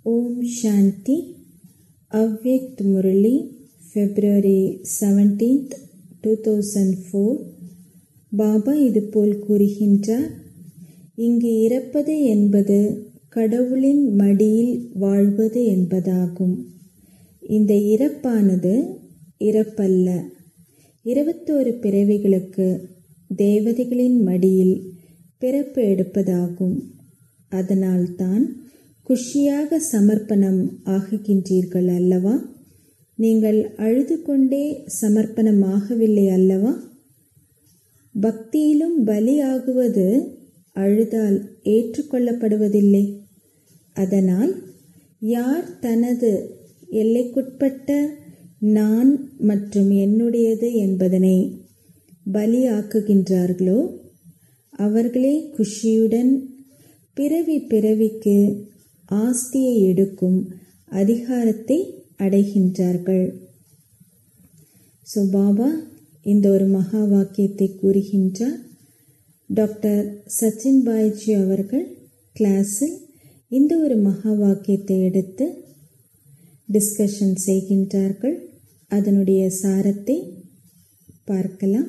ஓம் Shanti Avyakt Murli February seventeenth two thousand four Baba இதுபோல் கூறுகின்றார் இங்கு இறப்பது என்பது கடவுளின் மடியில் வாழ்வது என்பதாகும் இந்த இறப்பானது இறப்பல்ல இருபத்தோரு பிறவிகளுக்கு தேவதைகளின் மடியில் பிறப்பு எடுப்பதாகும் அதனால்தான் குஷியாக சமர்ப்பணம் ஆகுகின்றீர்கள் அல்லவா நீங்கள் அழுது கொண்டே சமர்ப்பணம் ஆகவில்லை அல்லவா பக்தியிலும் பலியாகுவது அழுதால் ஏற்றுக்கொள்ளப்படுவதில்லை அதனால் யார் தனது எல்லைக்குட்பட்ட நான் மற்றும் என்னுடையது என்பதனை பலியாக்குகின்றார்களோ அவர்களே குஷியுடன் பிறவி பிறவிக்கு ஆஸ்தியை எடுக்கும் அதிகாரத்தை அடைகின்றார்கள் ஸோ பாபா இந்த ஒரு மகா வாக்கியத்தை கூறுகின்றார் டாக்டர் சச்சின் பாய்ஜி அவர்கள் கிளாஸில் இந்த ஒரு மகா வாக்கியத்தை எடுத்து டிஸ்கஷன் செய்கின்றார்கள் அதனுடைய சாரத்தை பார்க்கலாம்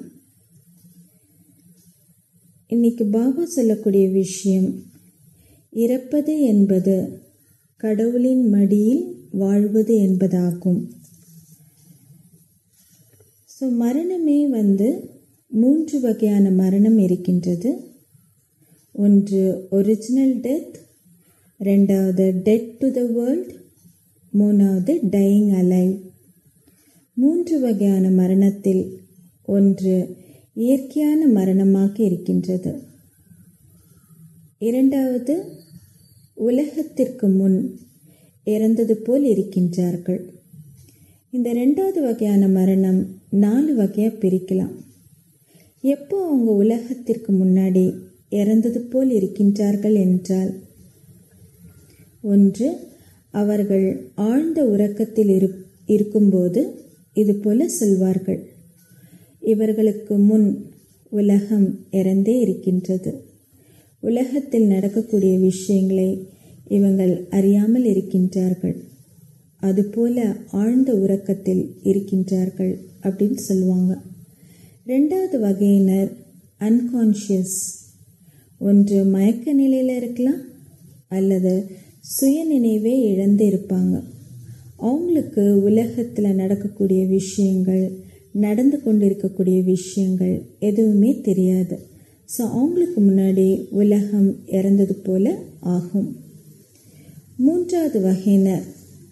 இன்னைக்கு பாபா சொல்லக்கூடிய விஷயம் இறப்பது என்பது கடவுளின் மடியில் வாழ்வது என்பதாகும் ஸோ மரணமே வந்து மூன்று வகையான மரணம் இருக்கின்றது ஒன்று ஒரிஜினல் டெத் ரெண்டாவது டெட் டு த வேர்ல்ட் மூணாவது டையிங் அலைவ் மூன்று வகையான மரணத்தில் ஒன்று இயற்கையான மரணமாக இருக்கின்றது இரண்டாவது உலகத்திற்கு முன் இறந்தது போல் இருக்கின்றார்கள் இந்த ரெண்டாவது வகையான மரணம் நாலு வகையாக பிரிக்கலாம் எப்போ அவங்க உலகத்திற்கு முன்னாடி இறந்தது போல் இருக்கின்றார்கள் என்றால் ஒன்று அவர்கள் ஆழ்ந்த உறக்கத்தில் இரு இருக்கும்போது இது போல சொல்வார்கள் இவர்களுக்கு முன் உலகம் இறந்தே இருக்கின்றது உலகத்தில் நடக்கக்கூடிய விஷயங்களை இவங்கள் அறியாமல் இருக்கின்றார்கள் அதுபோல ஆழ்ந்த உறக்கத்தில் இருக்கின்றார்கள் அப்படின்னு சொல்லுவாங்க ரெண்டாவது வகையினர் அன்கான்ஷியஸ் ஒன்று மயக்க நிலையில் இருக்கலாம் அல்லது சுய நினைவே இழந்து இருப்பாங்க அவங்களுக்கு உலகத்தில் நடக்கக்கூடிய விஷயங்கள் நடந்து கொண்டிருக்கக்கூடிய விஷயங்கள் எதுவுமே தெரியாது ஸோ அவங்களுக்கு முன்னாடி உலகம் இறந்தது போல ஆகும் மூன்றாவது வகையினர்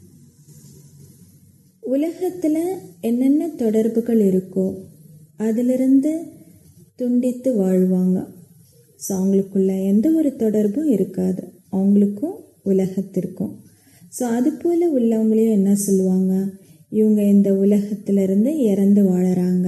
உலகத்தில் என்னென்ன தொடர்புகள் இருக்கோ அதிலிருந்து துண்டித்து வாழ்வாங்க ஸோ அவங்களுக்குள்ள எந்த ஒரு தொடர்பும் இருக்காது அவங்களுக்கும் உலகத்திற்கும் ஸோ அது போல் உள்ளவங்களையும் என்ன சொல்லுவாங்க இவங்க இந்த உலகத்திலிருந்து இறந்து வாழறாங்க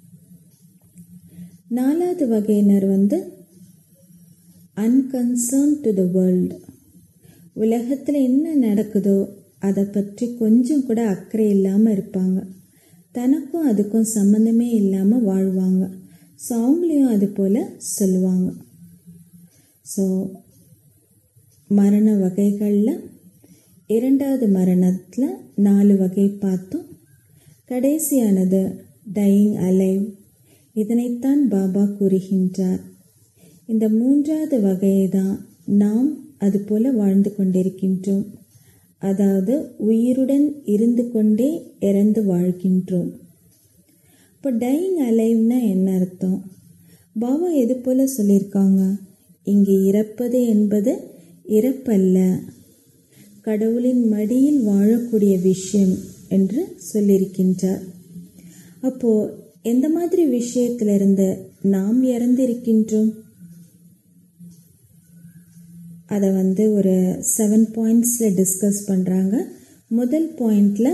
நாலாவது வகையினர் வந்து அன்கன்சர்ன் டு த வேர்ல்டு உலகத்தில் என்ன நடக்குதோ அதை பற்றி கொஞ்சம் கூட அக்கறை இல்லாமல் இருப்பாங்க தனக்கும் அதுக்கும் சம்மந்தமே இல்லாமல் வாழ்வாங்க ஸோ அவங்களையும் அது போல் சொல்லுவாங்க ஸோ மரண வகைகளில் இரண்டாவது மரணத்தில் நாலு வகை பார்த்தோம் கடைசியானது டையிங் அலைவ் இதனைத்தான் பாபா கூறுகின்றார் இந்த மூன்றாவது வகையை தான் நாம் அதுபோல வாழ்ந்து கொண்டிருக்கின்றோம் அதாவது உயிருடன் இருந்து கொண்டே இறந்து வாழ்கின்றோம் இப்போ டையிங் அலைவ்னா என்ன அர்த்தம் பாபா எது போல சொல்லியிருக்காங்க இங்கு இறப்பது என்பது இறப்பல்ல கடவுளின் மடியில் வாழக்கூடிய விஷயம் என்று சொல்லியிருக்கின்றார் அப்போ எந்த மாதிரி விஷயத்திலிருந்து நாம் இறந்திருக்கின்றோம் அதை வந்து ஒரு செவன் பாயிண்ட்ஸில் டிஸ்கஸ் பண்ணுறாங்க முதல் பாயிண்டில்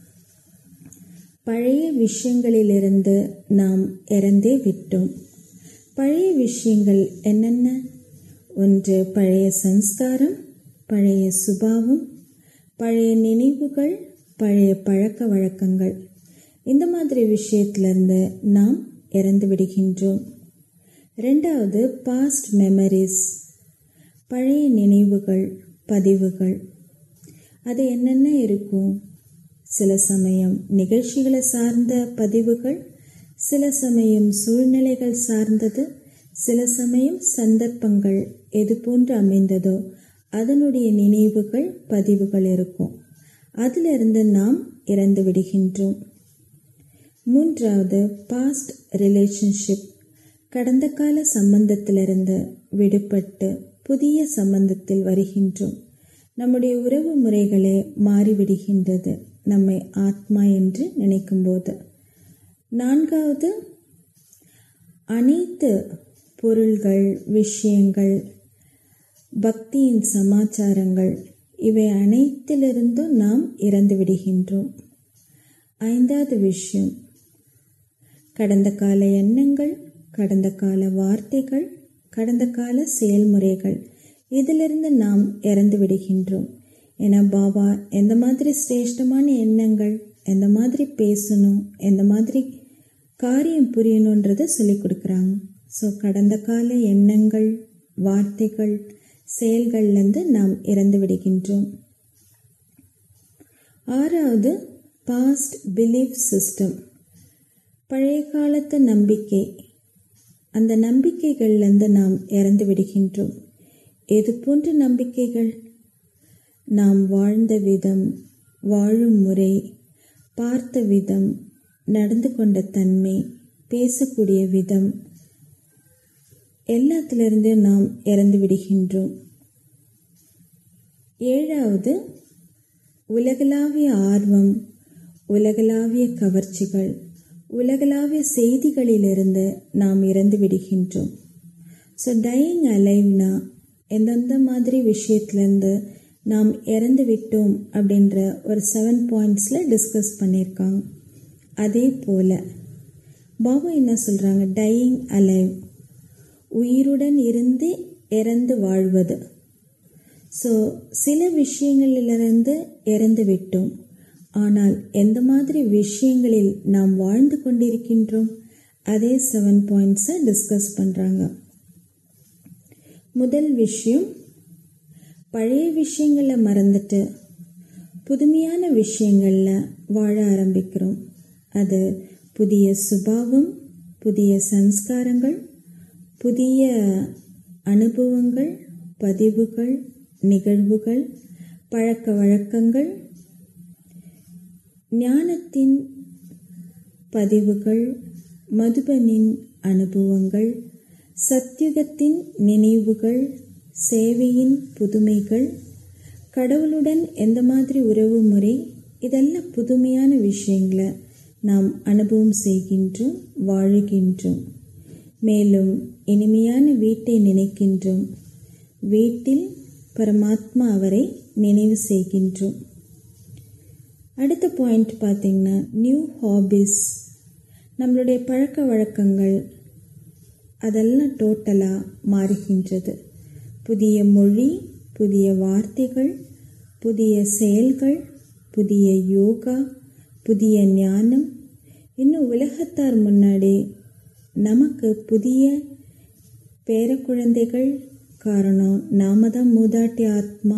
பழைய விஷயங்களிலிருந்து நாம் இறந்தே விட்டோம் பழைய விஷயங்கள் என்னென்ன ஒன்று பழைய சம்ஸ்காரம் பழைய சுபாவம் பழைய நினைவுகள் பழைய பழக்க வழக்கங்கள் இந்த மாதிரி விஷயத்திலிருந்து நாம் இறந்து விடுகின்றோம் ரெண்டாவது பாஸ்ட் மெமரிஸ் பழைய நினைவுகள் பதிவுகள் அது என்னென்ன இருக்கும் சில சமயம் நிகழ்ச்சிகளை சார்ந்த பதிவுகள் சில சமயம் சூழ்நிலைகள் சார்ந்தது சில சமயம் சந்தர்ப்பங்கள் எது போன்று அமைந்ததோ அதனுடைய நினைவுகள் பதிவுகள் இருக்கும் அதிலிருந்து நாம் இறந்து விடுகின்றோம் மூன்றாவது பாஸ்ட் ரிலேஷன்ஷிப் கடந்த கால சம்பந்தத்திலிருந்து விடுபட்டு புதிய சம்பந்தத்தில் வருகின்றோம் நம்முடைய உறவு முறைகளே மாறிவிடுகின்றது நம்மை ஆத்மா என்று நினைக்கும்போது நான்காவது அனைத்து பொருள்கள் விஷயங்கள் பக்தியின் சமாச்சாரங்கள் இவை அனைத்திலிருந்தும் நாம் இறந்து விடுகின்றோம் ஐந்தாவது விஷயம் கடந்த கால எண்ணங்கள் கடந்த கால வார்த்தைகள் கடந்த கால செயல்முறைகள் இதிலிருந்து நாம் இறந்து விடுகின்றோம் ஏன்னா பாபா எந்த மாதிரி சிரேஷ்டமான எண்ணங்கள் எந்த மாதிரி பேசணும் எந்த மாதிரி காரியம் புரியணுன்றதை சொல்லி கொடுக்குறாங்க ஸோ கடந்த கால எண்ணங்கள் வார்த்தைகள் செயல்கள்லேருந்து நாம் இறந்து விடுகின்றோம் ஆறாவது பாஸ்ட் பிலீஃப் சிஸ்டம் பழைய காலத்து நம்பிக்கை அந்த நம்பிக்கைகள்லேருந்து நாம் இறந்து விடுகின்றோம் எது போன்ற நம்பிக்கைகள் நாம் வாழ்ந்த விதம் வாழும் முறை பார்த்த விதம் நடந்து கொண்ட தன்மை பேசக்கூடிய விதம் எல்லாத்திலிருந்து நாம் இறந்து விடுகின்றோம் ஏழாவது உலகளாவிய ஆர்வம் உலகளாவிய கவர்ச்சிகள் உலகளாவிய செய்திகளிலிருந்து நாம் இறந்து விடுகின்றோம் ஸோ டையிங் அலைவ்னா எந்தெந்த மாதிரி விஷயத்துலேருந்து நாம் இறந்து விட்டோம் அப்படின்ற ஒரு செவன் பாயிண்ட்ஸில் டிஸ்கஸ் பண்ணியிருக்காங்க அதே போல் பாபா என்ன சொல்கிறாங்க டையிங் அலைவ் உயிருடன் இருந்து இறந்து வாழ்வது ஸோ சில விஷயங்களிலிருந்து இறந்து விட்டோம் ஆனால் எந்த மாதிரி விஷயங்களில் நாம் வாழ்ந்து கொண்டிருக்கின்றோம் அதே செவன் பாயிண்ட்ஸை டிஸ்கஸ் பண்ணுறாங்க முதல் விஷயம் பழைய விஷயங்களை மறந்துட்டு புதுமையான விஷயங்களில் வாழ ஆரம்பிக்கிறோம் அது புதிய சுபாவம் புதிய சன்ஸ்காரங்கள் புதிய அனுபவங்கள் பதிவுகள் நிகழ்வுகள் பழக்க வழக்கங்கள் ஞானத்தின் பதிவுகள் மதுபனின் அனுபவங்கள் சத்யுகத்தின் நினைவுகள் சேவையின் புதுமைகள் கடவுளுடன் எந்த மாதிரி உறவு முறை இதெல்லாம் புதுமையான விஷயங்களை நாம் அனுபவம் செய்கின்றோம் வாழுகின்றோம் மேலும் இனிமையான வீட்டை நினைக்கின்றோம் வீட்டில் பரமாத்மா அவரை நினைவு செய்கின்றோம் அடுத்த பாயிண்ட் பார்த்திங்கன்னா நியூ ஹாபிஸ் நம்மளுடைய பழக்க வழக்கங்கள் அதெல்லாம் டோட்டலாக மாறுகின்றது புதிய மொழி புதிய வார்த்தைகள் புதிய செயல்கள் புதிய யோகா புதிய ஞானம் இன்னும் உலகத்தார் முன்னாடி நமக்கு புதிய பேரக்குழந்தைகள் காரணம் நாம தான் மூதாட்டி ஆத்மா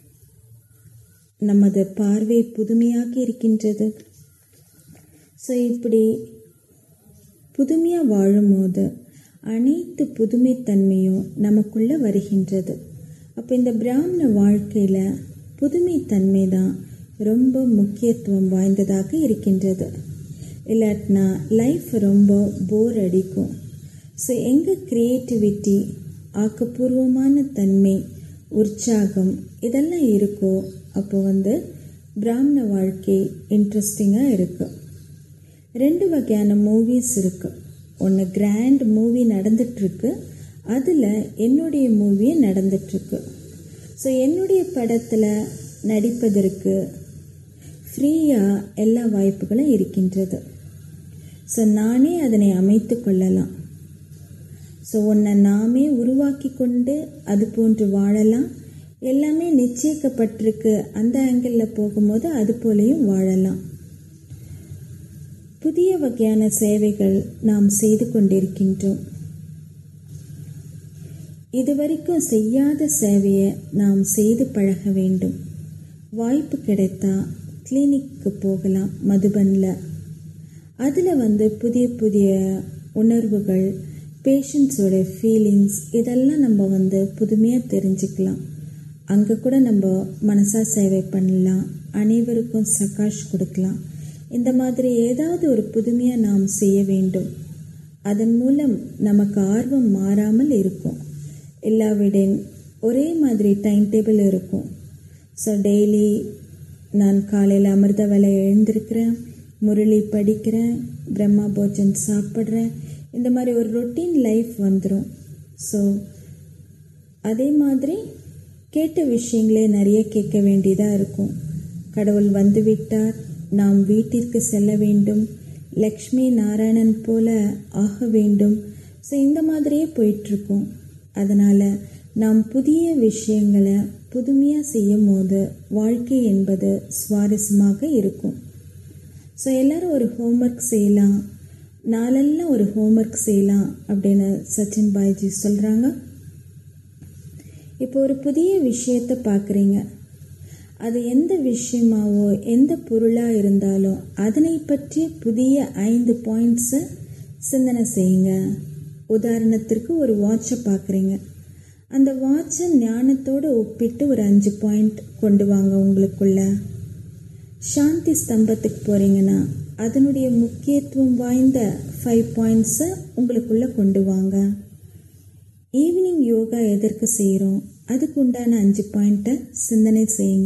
நமது பார்வை புதுமையாக இருக்கின்றது ஸோ இப்படி புதுமையாக வாழும்போது அனைத்து புதுமைத்தன்மையும் நமக்குள்ளே வருகின்றது அப்போ இந்த பிராமண வாழ்க்கையில் புதுமைத்தன்மை தான் ரொம்ப முக்கியத்துவம் வாய்ந்ததாக இருக்கின்றது இல்லாட்டினா லைஃப் ரொம்ப போர் அடிக்கும் ஸோ எங்கே க்ரியேட்டிவிட்டி ஆக்கப்பூர்வமான தன்மை உற்சாகம் இதெல்லாம் இருக்கோ அப்போ வந்து பிராமண வாழ்க்கை இன்ட்ரெஸ்டிங்காக இருக்குது ரெண்டு வகையான மூவிஸ் இருக்குது ஒன்று கிராண்ட் மூவி நடந்துட்டுருக்கு அதில் என்னுடைய மூவியே நடந்துட்டுருக்கு ஸோ என்னுடைய படத்தில் நடிப்பதற்கு ஃப்ரீயாக எல்லா வாய்ப்புகளும் இருக்கின்றது ஸோ நானே அதனை அமைத்து கொள்ளலாம் ஸோ ஒன்றை நாமே உருவாக்கி கொண்டு அது போன்று வாழலாம் எல்லாமே நிச்சயிக்கப்பட்டிருக்கு அந்த ஆங்கிளில் போகும்போது அது போலையும் வாழலாம் புதிய வகையான சேவைகள் நாம் செய்து கொண்டிருக்கின்றோம் இதுவரைக்கும் செய்யாத சேவையை நாம் செய்து பழக வேண்டும் வாய்ப்பு கிடைத்தா கிளினிக்கு போகலாம் மதுபனில் அதில் வந்து புதிய புதிய உணர்வுகள் பேஷண்ட்ஸோட ஃபீலிங்ஸ் இதெல்லாம் நம்ம வந்து புதுமையாக தெரிஞ்சுக்கலாம் அங்கே கூட நம்ம மனசா சேவை பண்ணலாம் அனைவருக்கும் சகாஷ் கொடுக்கலாம் இந்த மாதிரி ஏதாவது ஒரு புதுமையாக நாம் செய்ய வேண்டும் அதன் மூலம் நமக்கு ஆர்வம் மாறாமல் இருக்கும் இல்லாவிடின் ஒரே மாதிரி டைம் டேபிள் இருக்கும் ஸோ டெய்லி நான் காலையில் அமிர்த வேலை எழுந்திருக்கிறேன் முரளி படிக்கிறேன் பிரம்மா போஜன் சாப்பிட்றேன் இந்த மாதிரி ஒரு ரொட்டீன் லைஃப் வந்துடும் ஸோ அதே மாதிரி கேட்ட விஷயங்களே நிறைய கேட்க வேண்டியதாக இருக்கும் கடவுள் வந்துவிட்டார் நாம் வீட்டிற்கு செல்ல வேண்டும் லக்ஷ்மி நாராயணன் போல ஆக வேண்டும் ஸோ இந்த மாதிரியே போயிட்டுருக்கோம் அதனால் நாம் புதிய விஷயங்களை புதுமையாக செய்யும் போது வாழ்க்கை என்பது சுவாரஸ்யமாக இருக்கும் ஸோ எல்லோரும் ஒரு ஹோம்ஒர்க் செய்யலாம் நாளெல்லாம் ஒரு ஹோம்ஒர்க் செய்யலாம் அப்படின்னு சச்சின் பாய்ஜி சொல்கிறாங்க இப்போ ஒரு புதிய விஷயத்தை பார்க்குறீங்க அது எந்த விஷயமாவோ எந்த பொருளாக இருந்தாலும் அதனை பற்றி புதிய ஐந்து பாயிண்ட்ஸை சிந்தனை செய்யுங்க உதாரணத்திற்கு ஒரு வாட்சை பார்க்குறீங்க அந்த வாட்சை ஞானத்தோடு ஒப்பிட்டு ஒரு அஞ்சு பாயிண்ட் கொண்டு வாங்க உங்களுக்குள்ள சாந்தி ஸ்தம்பத்துக்கு போகிறீங்கன்னா அதனுடைய முக்கியத்துவம் வாய்ந்த ஃபைவ் பாயிண்ட்ஸை உங்களுக்குள்ளே கொண்டு வாங்க ஈவினிங் யோகா எதற்கு செய்கிறோம் அதுக்கு உண்டான அஞ்சு பாயிண்ட்டை சிந்தனை செய்யுங்க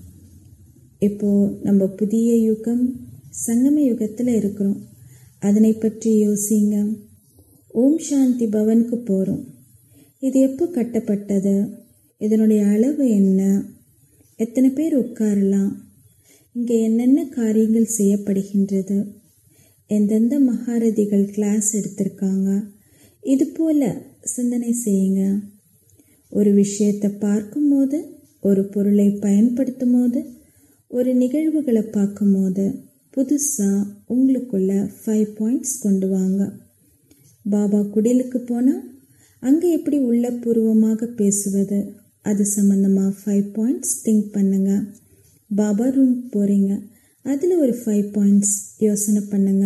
இப்போது நம்ம புதிய யுகம் சங்கம யுகத்தில் இருக்கிறோம் அதனை பற்றி யோசிங்க ஓம் சாந்தி பவனுக்கு போகிறோம் இது எப்போ கட்டப்பட்டது இதனுடைய அளவு என்ன எத்தனை பேர் உட்காரலாம் இங்கே என்னென்ன காரியங்கள் செய்யப்படுகின்றது எந்தெந்த மகாரதிகள் கிளாஸ் எடுத்திருக்காங்க இது போல் சிந்தனை செய்யுங்க ஒரு விஷயத்தை பார்க்கும்போது ஒரு பொருளை பயன்படுத்தும் போது ஒரு நிகழ்வுகளை பார்க்கும்போது புதுசாக உங்களுக்குள்ள ஃபைவ் பாயிண்ட்ஸ் கொண்டு வாங்க பாபா குடிலுக்கு போனால் அங்கே எப்படி உள்ளபூர்வமாக பேசுவது அது சம்மந்தமாக ஃபைவ் பாயிண்ட்ஸ் திங்க் பண்ணுங்க பாபா ரூம் போகிறீங்க அதில் ஒரு ஃபைவ் பாயிண்ட்ஸ் யோசனை பண்ணுங்க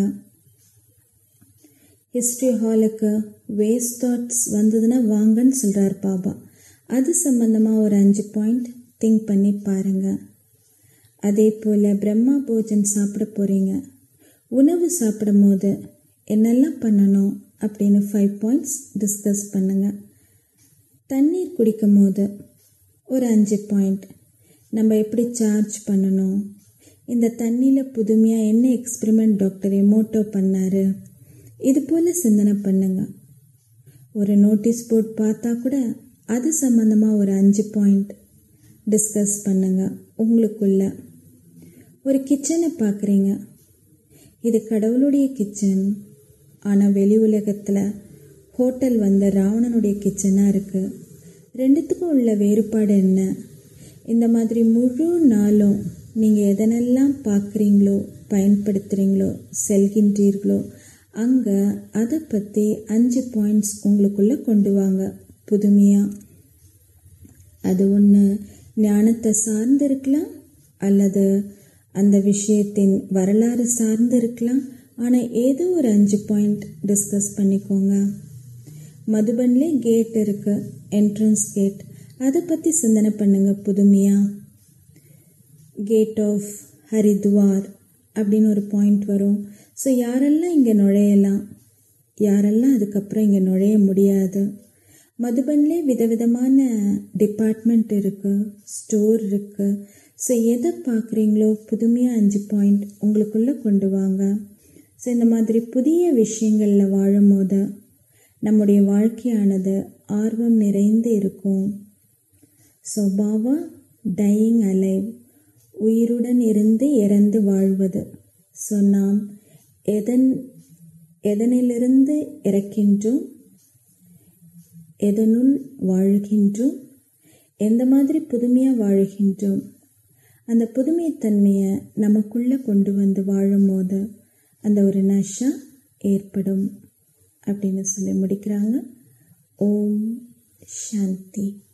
ஹிஸ்ட்ரி ஹாலுக்கு வேஸ்ட் தாட்ஸ் வந்ததுன்னா வாங்கன்னு சொல்கிறார் பாபா அது சம்மந்தமாக ஒரு அஞ்சு பாயிண்ட் திங்க் பண்ணி பாருங்கள் அதே போல் பிரம்மா போஜன் சாப்பிட போகிறீங்க உணவு சாப்பிடும் போது என்னெல்லாம் பண்ணணும் அப்படின்னு ஃபைவ் பாயிண்ட்ஸ் டிஸ்கஸ் பண்ணுங்கள் தண்ணீர் குடிக்கும் போது ஒரு அஞ்சு பாயிண்ட் நம்ம எப்படி சார்ஜ் பண்ணணும் இந்த தண்ணியில் புதுமையாக என்ன எக்ஸ்பெரிமெண்ட் டாக்டர் எமோட்டோ பண்ணார் இது போல் சிந்தனை பண்ணுங்க ஒரு நோட்டீஸ் போர்ட் பார்த்தா கூட அது சம்மந்தமாக ஒரு அஞ்சு பாயிண்ட் டிஸ்கஸ் பண்ணுங்க உங்களுக்குள்ள ஒரு கிச்சனை பார்க்குறீங்க இது கடவுளுடைய கிச்சன் ஆனால் வெளி உலகத்தில் ஹோட்டல் வந்த ராவணனுடைய கிச்சனாக இருக்குது ரெண்டுத்துக்கும் உள்ள வேறுபாடு என்ன இந்த மாதிரி முழு நாளும் நீங்கள் எதனெல்லாம் பார்க்குறீங்களோ பயன்படுத்துகிறீங்களோ செல்கின்றீர்களோ அங்கே அதை பற்றி அஞ்சு பாயிண்ட்ஸ் உங்களுக்குள்ளே கொண்டு வாங்க புதுமையாக அது ஒன்று ஞானத்தை சார்ந்து இருக்கலாம் அல்லது அந்த விஷயத்தின் வரலாறு சார்ந்து இருக்கலாம் ஆனால் ஏதோ ஒரு அஞ்சு பாயிண்ட் டிஸ்கஸ் பண்ணிக்கோங்க மதுபன்லே கேட் இருக்குது என்ட்ரன்ஸ் கேட் அதை பற்றி சிந்தனை பண்ணுங்க புதுமையாக கேட் ஆஃப் ஹரித்வார் அப்படின்னு ஒரு பாயிண்ட் வரும் ஸோ யாரெல்லாம் இங்கே நுழையலாம் யாரெல்லாம் அதுக்கப்புறம் இங்கே நுழைய முடியாது மதுபன்லே விதவிதமான டிபார்ட்மெண்ட் இருக்குது ஸ்டோர் இருக்குது ஸோ எதை பார்க்குறீங்களோ புதுமையாக அஞ்சு பாயிண்ட் உங்களுக்குள்ளே கொண்டு வாங்க ஸோ இந்த மாதிரி புதிய விஷயங்களில் வாழும் போது நம்முடைய வாழ்க்கையானது ஆர்வம் நிறைந்து இருக்கும் ஸோ பாபா டையிங் அலைவ் உயிருடன் இருந்து இறந்து வாழ்வது ஸோ நாம் எதன் எதனிலிருந்து இறக்கின்றோம் எதனுள் வாழ்கின்றோம் எந்த மாதிரி புதுமையாக வாழ்கின்றோம் அந்த புதுமைத்தன்மையை நமக்குள்ளே கொண்டு வந்து வாழும் போது அந்த ஒரு நஷா ஏற்படும் அப்படின்னு சொல்லி முடிக்கிறாங்க ஓம் சாந்தி